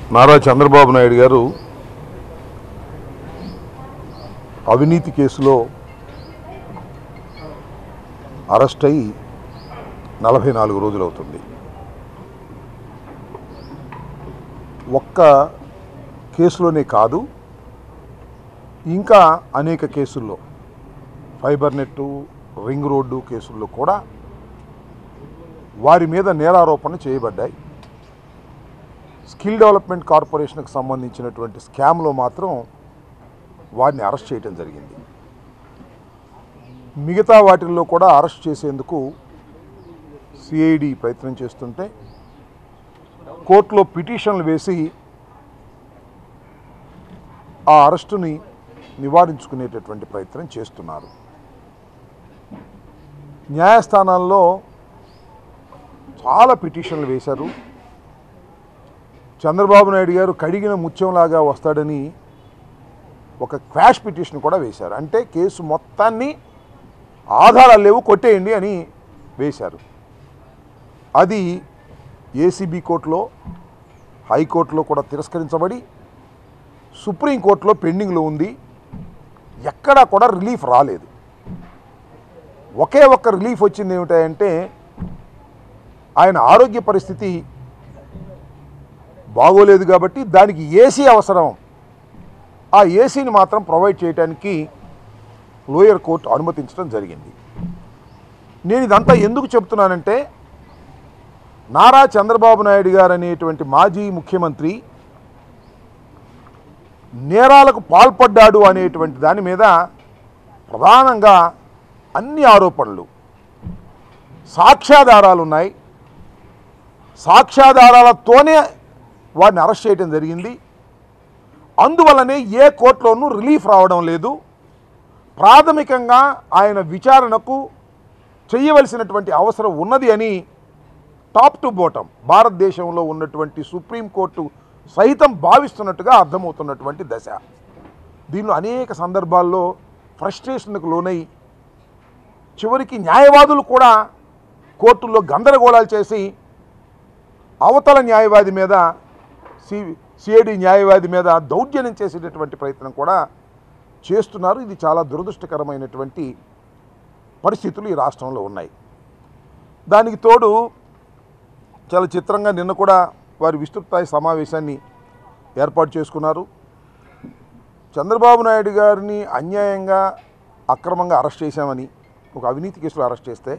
నారా చంద్రబాబు నాయుడు గారు అవినీతి కేసులో అరెస్ట్ అయి నలభై నాలుగు రోజులు అవుతుంది ఒక్క కేసులోనే కాదు ఇంకా అనేక కేసుల్లో ఫైబర్ నెట్టు రింగ్ రోడ్డు కేసుల్లో కూడా వారి మీద నేరారోపణ చేయబడ్డాయి స్కిల్ డెవలప్మెంట్ కార్పొరేషన్కి సంబంధించినటువంటి స్కామ్లో మాత్రం వారిని అరెస్ట్ చేయడం జరిగింది మిగతా వాటిల్లో కూడా అరెస్ట్ చేసేందుకు సిఐడి ప్రయత్నం చేస్తుంటే కోర్టులో పిటిషన్లు వేసి ఆ అరెస్టుని నివారించుకునేటటువంటి ప్రయత్నం చేస్తున్నారు న్యాయస్థానాల్లో చాలా పిటిషన్లు వేశారు చంద్రబాబు నాయుడు గారు కడిగిన ముత్యంలాగా వస్తాడని ఒక క్వాష్ పిటిషన్ కూడా వేశారు అంటే కేసు మొత్తాన్ని ఆధారాలు లేవు కొట్టేయండి అని వేశారు అది ఏసీబీ కోర్టులో హైకోర్టులో కూడా తిరస్కరించబడి సుప్రీంకోర్టులో పెండింగ్లో ఉంది ఎక్కడా కూడా రిలీఫ్ రాలేదు ఒకే ఒక్క రిలీఫ్ వచ్చింది ఏమిటంటే ఆయన ఆరోగ్య పరిస్థితి బాగోలేదు కాబట్టి దానికి ఏసీ అవసరం ఆ ఏసీని మాత్రం ప్రొవైడ్ చేయడానికి లోయర్ కోర్టు అనుమతించడం జరిగింది నేను ఇదంతా ఎందుకు చెప్తున్నానంటే నారా చంద్రబాబు నాయుడు గారు అనేటువంటి మాజీ ముఖ్యమంత్రి నేరాలకు పాల్పడ్డాడు అనేటువంటి దాని మీద ప్రధానంగా అన్ని ఆరోపణలు సాక్ష్యాధారాలు ఉన్నాయి సాక్ష్యాధారాలతోనే వారిని అరెస్ట్ చేయడం జరిగింది అందువల్లనే ఏ కోర్టులోనూ రిలీఫ్ రావడం లేదు ప్రాథమికంగా ఆయన విచారణకు చేయవలసినటువంటి అవసరం ఉన్నది అని టాప్ టు బోటం భారతదేశంలో ఉన్నటువంటి సుప్రీంకోర్టు సైతం భావిస్తున్నట్టుగా అర్థమవుతున్నటువంటి దశ దీనిలో అనేక సందర్భాల్లో ఫ్రస్ట్రేషన్కు లోనై చివరికి న్యాయవాదులు కూడా కోర్టుల్లో గందరగోళాలు చేసి అవతల న్యాయవాది మీద సి సిఐడి న్యాయవాది మీద దౌర్జన్యం చేసేటటువంటి ప్రయత్నం కూడా చేస్తున్నారు ఇది చాలా దురదృష్టకరమైనటువంటి పరిస్థితులు ఈ రాష్ట్రంలో ఉన్నాయి దానికి తోడు చాలా చిత్రంగా నిన్న కూడా వారి విస్తృతస్థాయి సమావేశాన్ని ఏర్పాటు చేసుకున్నారు చంద్రబాబు నాయుడు గారిని అన్యాయంగా అక్రమంగా అరెస్ట్ చేశామని ఒక అవినీతి కేసులో అరెస్ట్ చేస్తే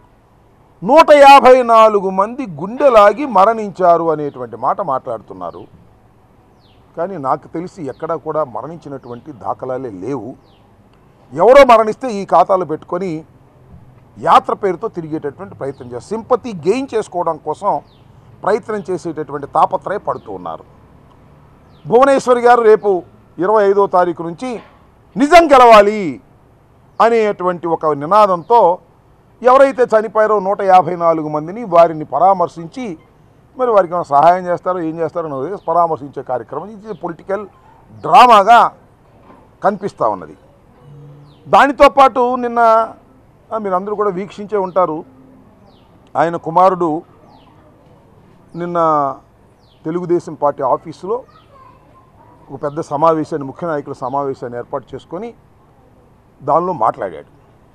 నూట యాభై నాలుగు మంది గుండెలాగి మరణించారు అనేటువంటి మాట మాట్లాడుతున్నారు కానీ నాకు తెలిసి ఎక్కడా కూడా మరణించినటువంటి దాఖలాలే లేవు ఎవరో మరణిస్తే ఈ ఖాతాలు పెట్టుకొని యాత్ర పేరుతో తిరిగేటటువంటి ప్రయత్నం చేస్తారు సింపతి గెయిన్ చేసుకోవడం కోసం ప్రయత్నం చేసేటటువంటి తాపత్రయ పడుతూ ఉన్నారు భువనేశ్వరి గారు రేపు ఇరవై ఐదో తారీఖు నుంచి నిజం గెలవాలి అనేటువంటి ఒక నినాదంతో ఎవరైతే చనిపోయారో నూట యాభై నాలుగు మందిని వారిని పరామర్శించి మరి వారికి ఏమైనా సహాయం చేస్తారో ఏం చేస్తారో నాకు తెలియదు. పరామర్శించే కార్యక్రమం ఇది పొలిటికల్ డ్రామాగా కనిపిస్తూ ఉన్నది దానితో పాటు నిన్న ఆ, మీరందరూ కూడా వీక్షించే ఉంటారు ఆయన కుమారుడు నిన్న తెలుగుదేశం పార్టీ ఆఫీసులో ఒక పెద్ద సమావేశాన్ని ముఖ్య నాయకుల సమావేశాన్ని ఏర్పాటు చేసుకొని దానిలో మాట్లాడాడు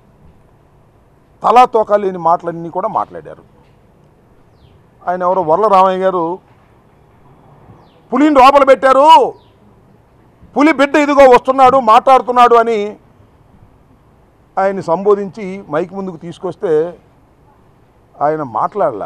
తలా తోక లేని మాటలన్నీ కూడా మాట్లాడారు ఆయన ఎవరో వర్ల రామయ్య గారు పులిని లోపల పెట్టారు పులి బిడ్డ ఇదిగో వస్తున్నాడు మాట్లాడుతున్నాడు అని ఆయన్ని సంబోధించి మైక్ ముందుకు తీసుకొస్తే ఆయన మాట్లాడలా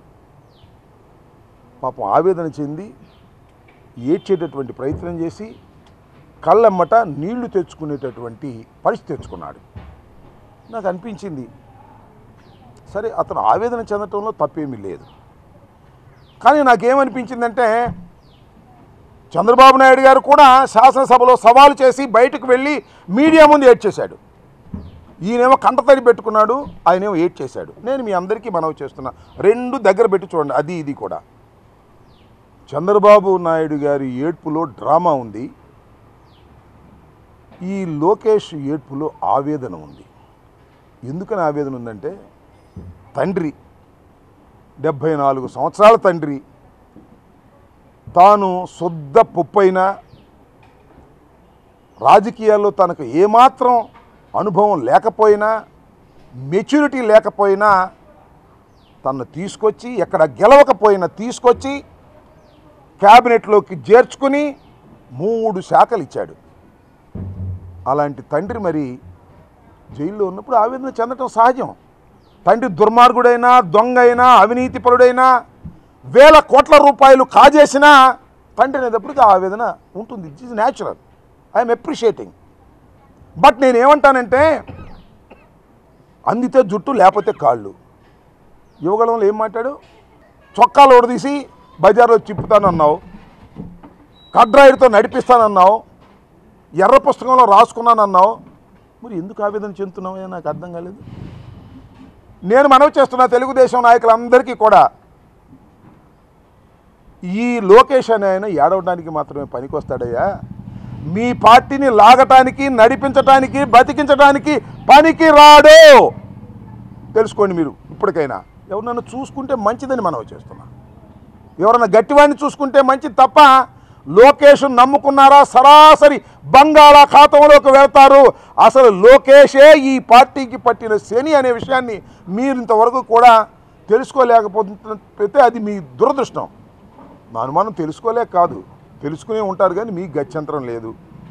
పాపం ఆవేదన చెంది ఏడ్చేటటువంటి ప్రయత్నం చేసి కళ్ళెమ్మట నీళ్లు తెచ్చుకునేటటువంటి పరిస్థితి తెచ్చుకున్నాడు నాకు అనిపించింది సరే అతను ఆవేదన చెందటంలో తప్పేమీ లేదు కానీ నాకేమనిపించిందంటే చంద్రబాబు నాయుడు గారు కూడా శాసనసభలో సవాలు చేసి బయటకు వెళ్ళి మీడియా ముందు ఏడ్చేశాడు ఈయనేమో కంటతడి పెట్టుకున్నాడు ఆయనేమో ఏడ్ చేశాడు నేను మీ అందరికీ మనవి చేస్తున్నా రెండు దగ్గర పెట్టి చూడండి అది ఇది కూడా చంద్రబాబు నాయుడు గారి ఏడ్పులో డ్రామా ఉంది ఈ లోకేష్ ఏడ్పులో ఆవేదన ఉంది ఎందుకని ఆవేదన ఉందంటే తండ్రి డెబ్భై నాలుగు సంవత్సరాల తండ్రి తాను శుద్ధ పొప్పైనా రాజకీయాల్లో తనకు ఏమాత్రం అనుభవం లేకపోయినా మెచ్యూరిటీ లేకపోయినా తను తీసుకొచ్చి ఎక్కడ గెలవకపోయినా తీసుకొచ్చి క్యాబినెట్లోకి చేర్చుకుని మూడు శాఖలు ఇచ్చాడు అలాంటి తండ్రి మరి జైల్లో ఉన్నప్పుడు ఆవేదన చెందటం సహజం తండ్రి దుర్మార్గుడైనా దొంగ అయినా అవినీతిపరుడైనా వేల కోట్ల రూపాయలు కాజేసినా తండ్రి అనేటప్పటికి ఆ ఆవేదన ఉంటుంది it is natural I'm appreciating but నేను ఏమంటానంటే అందితే జుట్టు లేకపోతే కాళ్ళు యువగలంలో ఏం మాట్లాడు చొక్కాలు ఓడదీసి బజార్లో చిప్పుతానన్నావు కడ్రాయిడ్తో నడిపిస్తానన్నావు ఎర్ర పుస్తకంలో రాసుకున్నానన్నావు మరి ఎందుకు ఆవేదన చెందుతున్నావో నాకు అర్థం కాలేదు నేను మనవి చేస్తున్న తెలుగుదేశం నాయకులందరికీ కూడా ఈ లోకేష్ అనే ఆయన ఏడవడానికి మాత్రమే పనికొస్తాడయ్యా మీ పార్టీని లాగటానికి నడిపించటానికి బతికించడానికి పనికి రాడు తెలుసుకోండి మీరు ఇప్పటికైనా ఎవరినైనా చూసుకుంటే మంచిదని మనం చేస్తున్నా ఎవరన్నా గట్టివాడిని చూసుకుంటే మంచిది తప్ప లోకేష్ నమ్ముకున్నారా సరాసరి బంగాళాఖాతంలోకి వెళ్తారు అసలు లోకేషే ఈ పార్టీకి పట్టిన శని అనే విషయాన్ని మీరు ఇంతవరకు కూడా తెలుసుకోలేకపోతే అది మీ దురదృష్టం మా అనుమానం తెలుసుకోలేక కాదు తెలుసుకునే ఉంటారు కానీ మీకు గత్యంతరం లేదు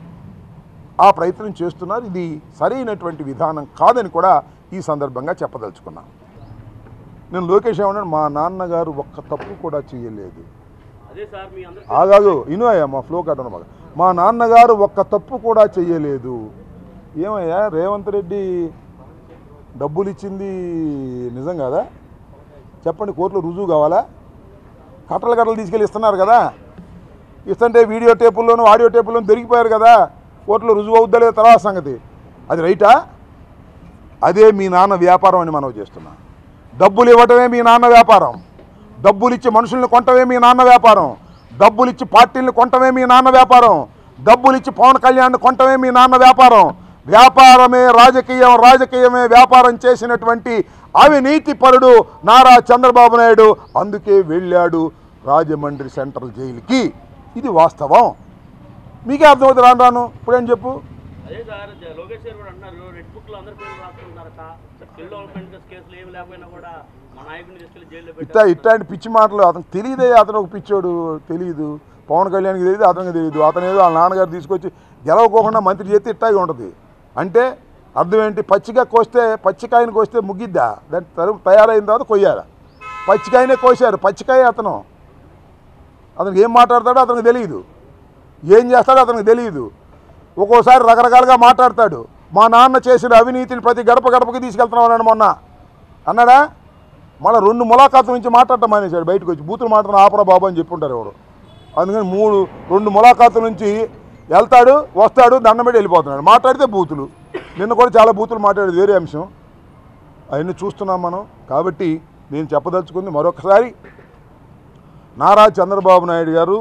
ఆ ప్రయత్నం చేస్తున్నారు ఇది సరైనటువంటి విధానం కాదని కూడా ఈ సందర్భంగా చెప్పదలుచుకున్నాను నేను లోకేష్ ఏమన్నాడు మా నాన్నగారు ఒక్క తప్పు కూడా చేయలేదు అదే సార్ మీ అందరూ ఆగాదు ఇను అయ్యా మా ఫ్లో కట్టను బాగా మా నాన్నగారు ఒక్క తప్పు కూడా చెయ్యలేదు ఏమయ్యా రేవంత్ రెడ్డి డబ్బులు ఇచ్చింది నిజం కాదా చెప్పండి కోర్టులో రుజువు కావాలా కట్టలు కట్టలు తీసుకెళ్ళి ఇస్తున్నారు కదా ఇస్తుంటే వీడియో టేపుల్లోనూ ఆడియో టేపుల్లోనూ దొరికిపోయారు కదా కోర్టులో రుజువు అవుద్దా లేదా తర్వాత సంగతి అది రైటా అదే మీ నాన్న వ్యాపారం అని మనం చేస్తున్నా డబ్బులు ఇవ్వటమే మీ నాన్న వ్యాపారం డబ్బులు ఇచ్చి మనుషుల్ని కొంటమే మీ నాన్న వ్యాపారం డబ్బులు ఇచ్చి పార్టీల్ని కొంటమే మీ నాన్న వ్యాపారం డబ్బులు ఇచ్చి పవన్ కళ్యాణ్ కొంటమే మీ నాన్న వ్యాపారం వ్యాపారమే రాజకీయం రాజకీయమే వ్యాపారం చేసినటువంటి అవినీతి పరుడు నారా చంద్రబాబు నాయుడు అందుకే వెళ్ళాడు రాజమండ్రి సెంట్రల్ జైలుకి ఇది వాస్తవం మీకే అర్థమవుతుంది రాను రాను ఇప్పుడేం చెప్పు అదే సార్ జ- లోకేష్ గారు కూడా అంటున్నారు రెడ్ బుక్ లో అందరు పేర్లు రాసుకుంటున్నారట స్కిల్ డెవలప్మెంట్ కేసులు ఏమి లేకపోయినా కూడా మా నాయకుడిని తీసుకెళ్లి జైల్లో ఇట్లా పెట్టారు ఇట్లాంటి పిచ్చి మాటలు అతను తెలియదే అతను ఒక పిచ్చోడు తెలియదు పవన్ కళ్యాణ్కి తెలియదు అతనికి తెలియదు అతను ఏదో వాళ్ళ నాన్నగారు తీసుకొచ్చి గెలవకోకుండా మంత్రి చేస్తే ఇట్టాగే ఉంటుంది అంటే అర్థం ఏంటి పచ్చిగా కోస్తే పచ్చికాయని కోస్తే ముగ్గిద్దా దాని తరు తయారైన తర్వాత కొయ్యాలి పచ్చికాయనే కోసారు పచ్చికాయ అతను అతనికి ఏం మాట్లాడతాడో అతనికి తెలియదు ఏం చేస్తాడో అతనికి తెలియదు ఒక్కోసారి రకరకాలుగా మాట్లాడతాడు మా నాన్న చేసిన అవినీతిని ప్రతి గడప గడపకి తీసుకెళ్తున్నాం అన్నాడు మొన్న అన్నాడా మళ్ళీ రెండు ములాఖాతుల నుంచి మాట్లాడటం మానేశాడు బయటకు వచ్చి బూతులు మాట్లాడిన ఆపరా బాబు అని చెప్పుంటారు ఎవడు అందుకని మూడు రెండు ములాఖాతుల నుంచి వెళ్తాడు వస్తాడు దండం పెట్టి వెళ్ళిపోతున్నాడు మాట్లాడితే బూతులు నిన్న కూడా చాలా బూతులు మాట్లాడేది వేరే అంశం అవన్నీ చూస్తున్నాం మనం కాబట్టి నేను చెప్పదలుచుకుంది మరొకసారి నారా చంద్రబాబు నాయుడు గారు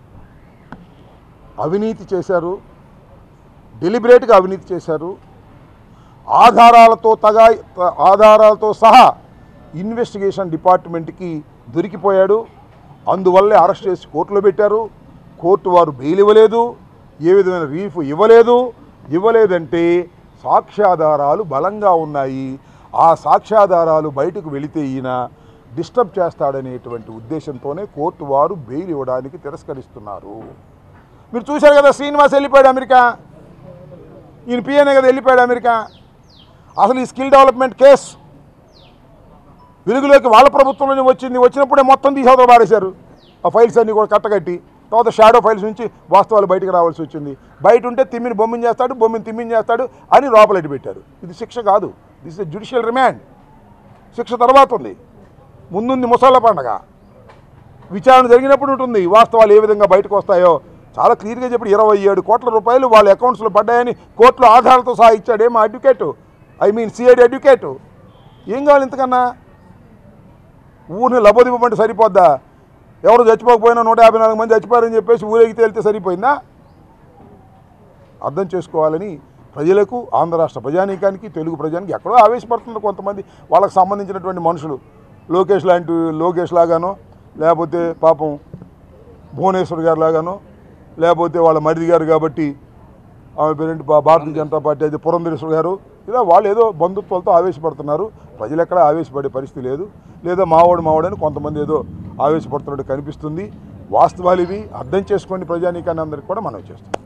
అవినీతి చేశారు డెలిబరేట్గా అవినీతి చేశారు ఆధారాలతో తగా త- ఆధారాలతో సహా ఇన్వెస్టిగేషన్ డిపార్ట్మెంట్కి దొరికిపోయాడు అందువల్లే అరెస్ట్ చేసి కోర్టులో పెట్టారు కోర్టు వారు బెయిల్ ఇవ్వలేదు ఏ విధమైన రీఫ్ ఇవ్వలేదు ఇవ్వలేదంటే సాక్ష్యాధారాలు బలంగా ఉన్నాయి ఆ సాక్ష్యాధారాలు బయటకు వెళితే ఈయన డిస్టర్బ్ చేస్తాడనేటువంటి ఉద్దేశంతోనే కోర్టు వారు బెయిల్ ఇవ్వడానికి తిరస్కరిస్తున్నారు మీరు చూశారు కదా శ్రీనివాస్ వెళ్ళిపోయాడు అమెరికా ఈయన పిఎన్ఏ కదా వెళ్ళిపోయాడు అమెరికా అసలు ఈ స్కిల్ డెవలప్మెంట్ కేసు వెలుగులోకి వాళ్ళ ప్రభుత్వంలోనే వచ్చింది వచ్చినప్పుడే మొత్తం తీసేవతలు పాడేశారు ఆ ఫైల్స్ అన్నీ కూడా కట్టగట్టి తర్వాత షాడో ఫైల్స్ నుంచి వాస్తవాలు బయటకు రావాల్సి వచ్చింది బయట ఉంటే తిమ్మిని బొమ్మిని చేస్తాడు బొమ్మిని తిమ్మిని చేస్తాడు అని లోపలెట్టి పెట్టారు ఇది శిక్ష కాదు దిస్ ఇస్ జ్యుడిషియల్ రిమాండ్ శిక్ష తర్వాత ఉంది ముందుంది ముసళ్ళ పండగ విచారణ జరిగినప్పుడు ఉంటుంది వాస్తవాలు ఏ విధంగా బయటకు వస్తాయో చాలా క్లియర్గా చెప్పి ఇరవై ఏడు కోట్ల రూపాయలు వాళ్ళ అకౌంట్స్లో పడ్డాయని కోర్టులో ఆధారాలతో సహా ఇచ్చాడు ఏమో advocate I mean CID advocate ఏం కావాలి ఇంతకన్నా ఊరిని లబోదివ్వమంటే సరిపోద్దా ఎవరు చచ్చిపోకపోయినా నూట యాభై నాలుగు మంది చచ్చిపోయారని చెప్పేసి ఊరేగి తేలితే సరిపోయిందా అర్థం చేసుకోవాలని ప్రజలకు ఆంధ్ర రాష్ట్ర ప్రజానీకానికి తెలుగు ప్రజానికి ఎక్కడో ఆవేశపడుతున్నారు కొంతమంది వాళ్ళకి సంబంధించినటువంటి మనుషులు లోకేష్ లాంటి లోకేష్ లాగానో లేకపోతే పాపం భువనేశ్వర్ గారు లాగానో లేకపోతే వాళ్ళ మరిది గారు కాబట్టి ఆమె పేరేంటి భా- భారతీయ జనతా పార్టీ అయితే పురంధరేశ్వర్ గారు ఇలా వాళ్ళు ఏదో బంధుత్వాలతో ఆవేశపడుతున్నారు ప్రజలు ఎక్కడ ఆవేశపడే పరిస్థితి లేదు లేదా మావాడు మావాడని కొంతమంది ఏదో ఆవేశపడుతున్నట్టు కనిపిస్తుంది వాస్తవాలు ఇవి అర్థం చేసుకోండి ప్రజానీకాన్ని అందరికి కూడా మనం చేస్తాం